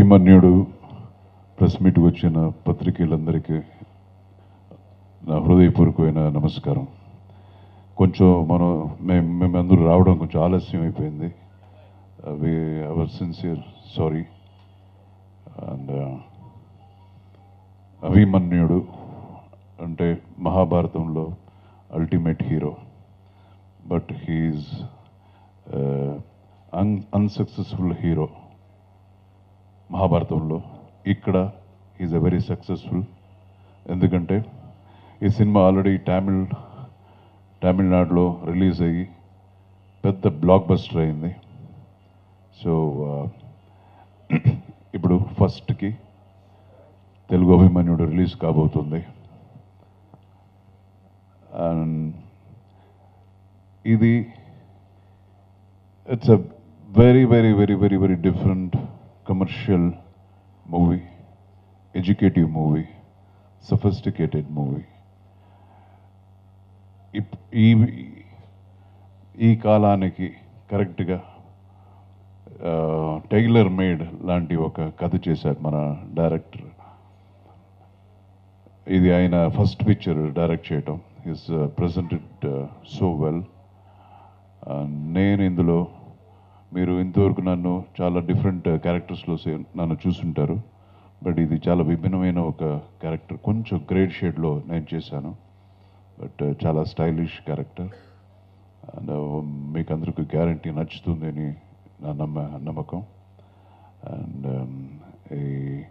అభిమన్యుడు ప్రెస్ మీట్కి వచ్చిన పత్రికలందరికీ నా హృదయపూర్వకమైన నమస్కారం కొంచెం మనం మేము మేమందరూ రావడం కొంచెం ఆలస్యం అయిపోయింది అవి అవర్ సిన్సియర్ సారీ అండ్ అభిమన్యుడు అంటే మహాభారతంలో ultimate hero but he's un unsuccessful hero మహాభారతంలో ఇక్కడ ఈజ్ అ వెరీ సక్సెస్ఫుల్ ఎందుకంటే ఈ సినిమా ఆల్రెడీ తమిళ్ తమిళనాడులో రిలీజ్ అయ్యి పెద్ద బ్లాక్ బస్టర్ అయింది సో ఇప్పుడు ఫస్ట్కి తెలుగు అభిమన్యుడు రిలీజ్ కాబోతుంది అండ్ ఇది it's a very very very very very different commercial movie educative movie sophisticated movie ఈ ఈ కాలానికి కరెక్ట్గా టైలర్ మేడ్ లాంటి ఒక కథ చేశారు మన డైరెక్టర్ ఇది ఆయన ఫస్ట్ పిక్చర్ డైరెక్ట్ చేయటం ఈస్ ప్రజెంటెడ్ సో వెల్ నేను ఇందులో మీరు ఇంతవరకు నన్ను చాలా డిఫరెంట్ క్యారెక్టర్స్లో నన్ను చూసుంటారు బట్ ఇది చాలా విభిన్నమైన ఒక క్యారెక్టర్ కొంచెం గ్రేడ్ షేడ్లో నేను చేశాను బట్ చాలా స్టైలిష్ క్యారెక్టర్ అండ్ మీకు అందరికీ గ్యారంటీ నచ్చుతుంది అని నా నమ్మ నమ్మకం అండ్ ఈ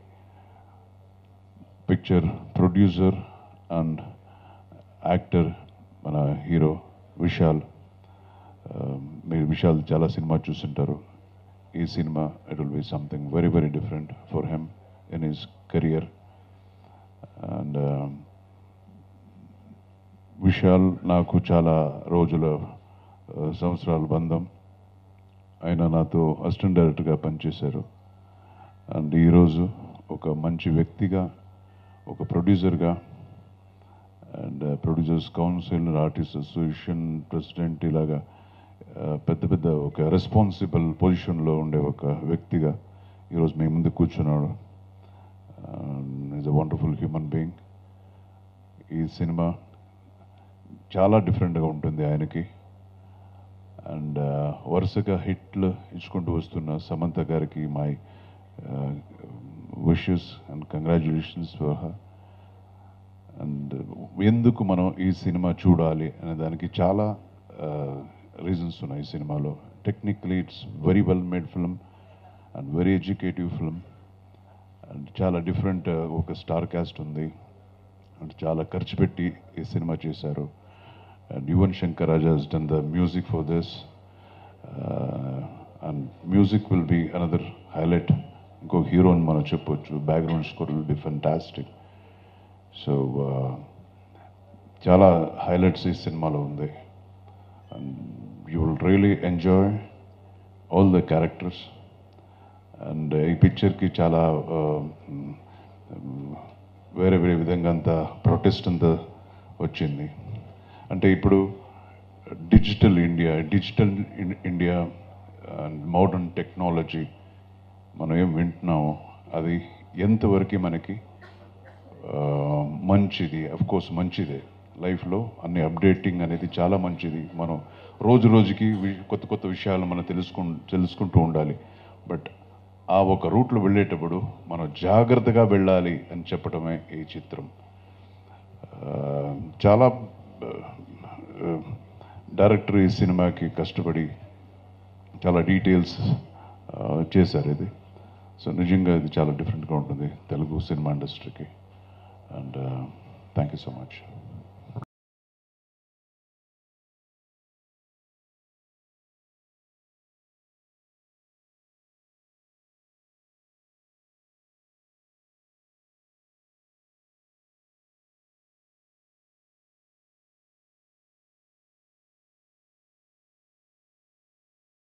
పిక్చర్ ప్రొడ్యూసర్ అండ్ యాక్టర్ మన హీరో విశాల్ మీరు విశాల్ చాలా సినిమా చూస్తుంటారు ఈ సినిమా it will be something very very different for him in his career and Vishal నాకు చాలా రోజుల సంవత్సరాల బంధం ఆయన నాతో అసిస్టెంట్ డైరెక్టర్గా పనిచేశారు అండ్ ఈరోజు ఒక మంచి వ్యక్తిగా ఒక ప్రొడ్యూసర్గా and producers council artist association president ఇలాగా పెద్ద పెద్ద ఒక రెస్పాన్సిబుల్ పొజిషన్లో ఉండే ఒక వ్యక్తిగా ఈరోజు మీ ముందు కూర్చున్నాడు is a wonderful human being ఈ సినిమా చాలా డిఫరెంట్గా ఉంటుంది ఆయనకి అండ్ వరుసగా హిట్లు ఇచ్చుకుంటూ వస్తున్న సమంత గారికి my wishes and congratulations for her and ఎందుకు మనం ఈ సినిమా చూడాలి అనే దానికి చాలా రీజన్స్ ఉన్నాయి ఈ సినిమాలో technically it's very well made film and very educative film and చాలా డిఫరెంట్ ఒక స్టార్ క్యాస్ట్ ఉంది అండ్ చాలా ఖర్చు పెట్టి ఈ సినిమా చేశారు and Yuvan Shankar Raja has done the music for this and music will be another highlight ఇంకో హీరో అని మనం చెప్పొచ్చు background score will be fantastic so చాలా హైలైట్స్ ఈ సినిమాలో ఉంది and you will really enjoy all the characters and ఈ పిక్చర్కి చాలా వేరే వేరే విధంగా అంత ప్రొటెస్ట్ అంతా వచ్చింది అంటే ఇప్పుడు digital India digital India and modern technology మనం ఏం వింటున్నామో అది ఎంతవరకు మనకి మంచిది కోర్స్ మంచిదే లైఫ్లో అన్ని అప్డేటింగ్ అనేది చాలా మంచిది మనం రోజు రోజుకి కొత్త కొత్త విషయాలు మనం తెలుసుకు తెలుసుకుంటూ ఉండాలి బట్ ఆ ఒక రూట్లో వెళ్ళేటప్పుడు మనం జాగ్రత్తగా వెళ్ళాలి అని చెప్పడమే ఈ చిత్రం చాలా డైరెక్టర్ ఈ సినిమాకి కష్టపడి చాలా డీటెయిల్స్ చేశారు ఇది సో నిజంగా ఇది చాలా డిఫరెంట్గా ఉంటుంది తెలుగు సినిమా ఇండస్ట్రీకి and thank you so much